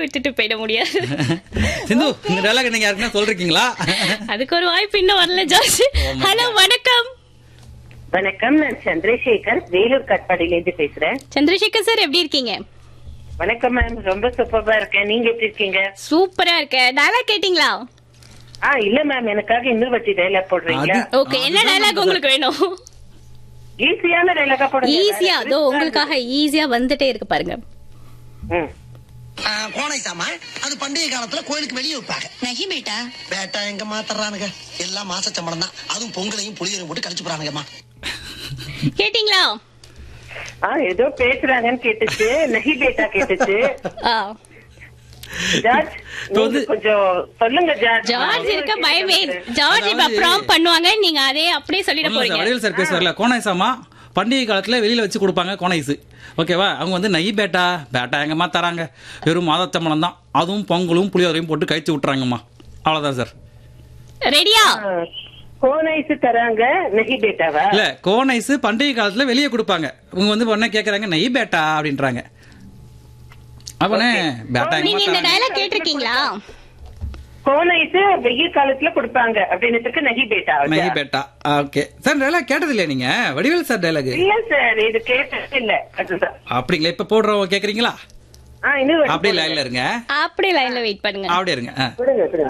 விட்டுட்டு போயிட முடியாது சிந்து இந்த டைலாக் நீங்க யாருக்குன்னா சொல்றீங்களா அதுக்கு ஒரு வாய்ப்பு இன்னும் வரல ஜார்ஜ் ஹலோ வணக்கம் வணக்கம் நான் சந்திரசேகர் வேலூர் கட்பாடியில இருந்து பேசுறேன் சந்திரசேகர் சார் எப்படி இருக்கீங்க வணக்கம் மேம் ரொம்ப சூப்பரா இருக்கேன் நீங்க எப்படி இருக்கீங்க சூப்பரா இருக்க டயலாக் கேட்டிங்களா ஆ இல்ல மேம் எனக்காக இன்னொரு வட்டி டைலாக் போடுறீங்களா அது- ஓகே என்ன அதுதான் டயலாக் உங்களுக்கு வேணும் ஈஸியான டைலாக்கா போடுங்க ஈஸியா அதோ உங்களுக்காக ஈஸியா வந்துட்டே இருக்கு பாருங்க ம். ஆ, கோனை சாமா அது பண்டிகை காலத்துல கோயிலுக்கு வெளியே வைப்பாங்க नहीं बेटा பேட்டா எங்க மாத்தறானுங்க எல்லாம் மாச சம்பளம் தான் அதுவும் பொங்கலையும் புளியரையும் போட்டு கழிச்சு போறானுங்கம்மா கேட்டிங்களா ஆ ஏதோ பேசுறாங்கன்னு கேட்டுச்சு நஹி பேட்டா கேட்டுச்சு ஆ, ஜார்ஜ் இப்ப வந்து- நீங்க கொஞ்சம் சொல்லுங்க ஜார்ஜ் ஜார்ஜ் இருக்க பயமே ஜார்ஜ் இப்ப அதாவது- ப்ராம் பண்ணுவாங்க நீங்க அதே அப்படியே சொல்லிட ஒண்ணும் இல்ல சார், போறீங்க வடிவேல் சார் பேசுவார்ல கோனைசாமா பண்டிகை காலத்துல வெளியில வச்சு கொடுப்பாங்க கோனைஸ் ஓகேவா அவங்க வந்து நெய் பேட்டா பேட்டா எங்கம்மா தராங்க வெறும் மாதச்சம்பளம் தான் அதுவும் பொங்கலும் புளியோதரையும் போட்டு கழிச்சு விட்டுறாங்கம்மா அவ்வளவுதான் சார் ரெடியா கோன் ஐஸ் தராங்க நஹி பேட்டாவா இல்ல கோனைஸ் பண்டிகை காலத்துல வெளியே கொடுப்பாங்க இவங்க வந்து உடனே கேக்குறாங்க நெய் பேட்டா அப்படின்றாங்க அப்பனே பேட்டா நீங்க எங்கம்மா இந்த தராங்க டயலாக் கேட்டிருக்கீங்களா கோன் ஐஸ் வெயில் காலத்துல கொடுப்பாங்க அப்படின்னதுக்கு நஹி பேட்டா நெய் பேட்டா ஓகே சார் டைலாக் கேட்டது இல்லையா நீங்க வடிவேல் சார் டைலாக் இல்ல சார் இது கேட்டது இல்ல அதுதான் அப்படிங்களா இப்ப போடுறோம் கேக்குறீங்களா ஆ இன்னும் வாட்டி அப்படியே போடுங்க. லைன்ல இருங்க அப்படியே லைன்ல வெயிட் பண்ணுங்க அப்படியே இருங்க ஆ. கொடுங்க கொடுங்க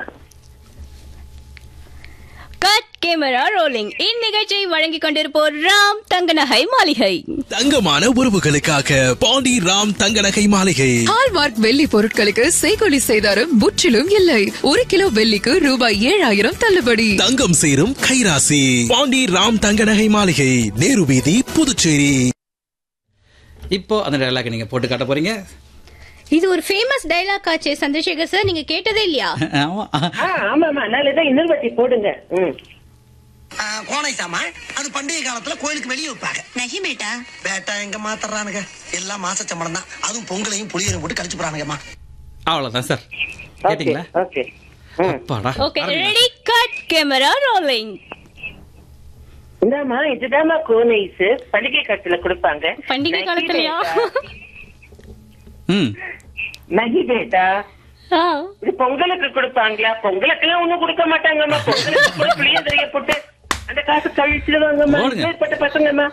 கட் கேமரா ரோலிங் இந்நிகழ்ச்சியை வழங்கிக் கொண்டிருப்போர் ராம் தங்கநகை மாளிகை தங்கமான உறவுகளுக்காக பாண்டி ராம் தங்க நகை மாளிகை ஹால்மார்க் வெள்ளி பொருட்களுக்கு செய்கொலி செய்தாரும் முற்றிலும் இல்லை ஒரு கிலோ வெள்ளிக்கு ரூபாய் ஏழாயிரம் தள்ளுபடி தங்கம் சேரும் கைராசி பாண்டி ராம் தங்க நகை மாளிகை நேரு வீதி புதுச்சேரி இப்போ அந்த டைலாக் நீங்க போட்டு காட்ட போறீங்க இது ஒரு ஃபேமஸ் டைலாக் ஆச்சே சந்திரசேகர் சார் நீங்க கேட்டதே இல்லையா ஆமா ஆ ஆமாமா அதனாலதான் இன்னொரு வாட்டி போடுங்க ம் ஆ, கோனை சாமா அது பண்டிகை காலத்துல கோயிலுக்கு வெளியே வைப்பாங்க नहीं बेटा பேட்டா எங்க மாத்தறானுங்க எல்லாம் மாச சம்பளம் தான் அதுவும் பொங்கலையும் புளியரையும் போட்டு கழிச்சு போறானுங்கம்மா அவ்வளவுதான் சார் ஓகே கேட்டீங்களா ஓகே ம் அப்பாடா ஓகே ஆரம்பிங்க. ரெடி கட் கேமரா ரோலிங் இந்தாமா இதுதாம்மா கோன் ஐஸ் பண்டிகை காலத்துல கொடுப்பாங்க பண்டிகை நஹி காலத்துலயா பேட்டா. ம் நஹி பேட்டா ஆ, இது பொங்கலுக்கு கொடுப்பாங்களா பொங்கலுக்கு எல்லாம் ஒண்ணும் கொடுக்க மாட்டாங்கம்மா பொங்கலுக்கு கூட புளியந்தரைய போட்டு அந்த காசு கழிச்சிடுவாங்கம்மா போடுங்க. இப்படிப்பட்ட பசங்கம்மா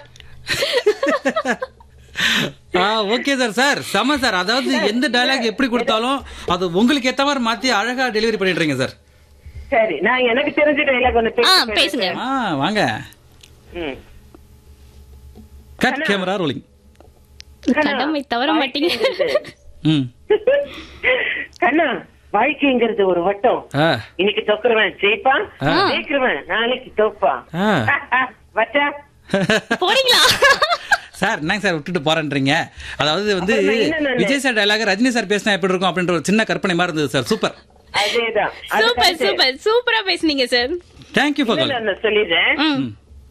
ஆ ஓகே சார் சார் செம சார் அதாவது எந்த டைலாக் எப்படி கொடுத்தாலும் அது உங்களுக்கு ஏத்த மாதிரி மாத்தி அழகா டெலிவரி பண்ணிடுறீங்க சார் சரி நான் எனக்கு தெரிஞ்ச டைலாக் ஒண்ணு ஆ பேசுறேன். பேசுங்க ஆ வாங்க ம். கட் கேமரா ரோலிங் கடமை தவற மாட்டீங்க ம் கண்ணா வாழ்க்கைங்கிறது ஒரு வட்டம் ஆ இன்னைக்கு தொக்குறவன் ஜெயிப்பான் ஆ. ஜெயிக்கிறவன் நாளைக்கு தோப்பான் ஆ. வட்டா போறீங்களா சார் என்னங்க சார் விட்டுட்டு போறேன்றீங்க அதாவது வந்து அப்புறம் என்ன நானு? Vijay sir dialogue Rajini sir பேசினா எப்படி இருக்கும் அப்படின்ற ஒரு சின்ன கற்பனை மாதிரி இருந்தது சார் சூப்பர் அதேதான் சூப்பர் சூப்பர் சூப்பரா பேசுனீங்க சார் தேங்க்யூ ஃபார் கால் நான் சொல்லிடுறேன் ம்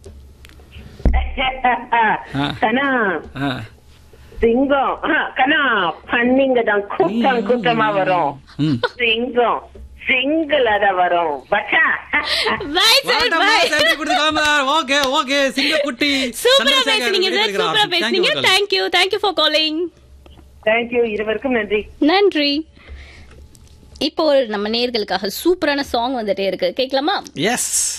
கண்ணா ஆ சிங்கம் ஆ, கண்ணா பண்ணிங்க தான் கூட்டம் கூட்டமா வரும் ம் சிங்கம் சிங்கிளா தான் வரும் வட்டா bye sir bye okay okay சிங்கக்குட்டி சூப்பரா பேசுனீங்க சார் சூப்பரா பேசுனீங்க thank you thank you for calling thank you இருவருக்கும் நன்றி நன்றி இப்போ ஒரு நம்ம நேர்களுக்காக சூப்பரான சாங் வந்துட்டே இருக்கு கேட்கலாமா எஸ்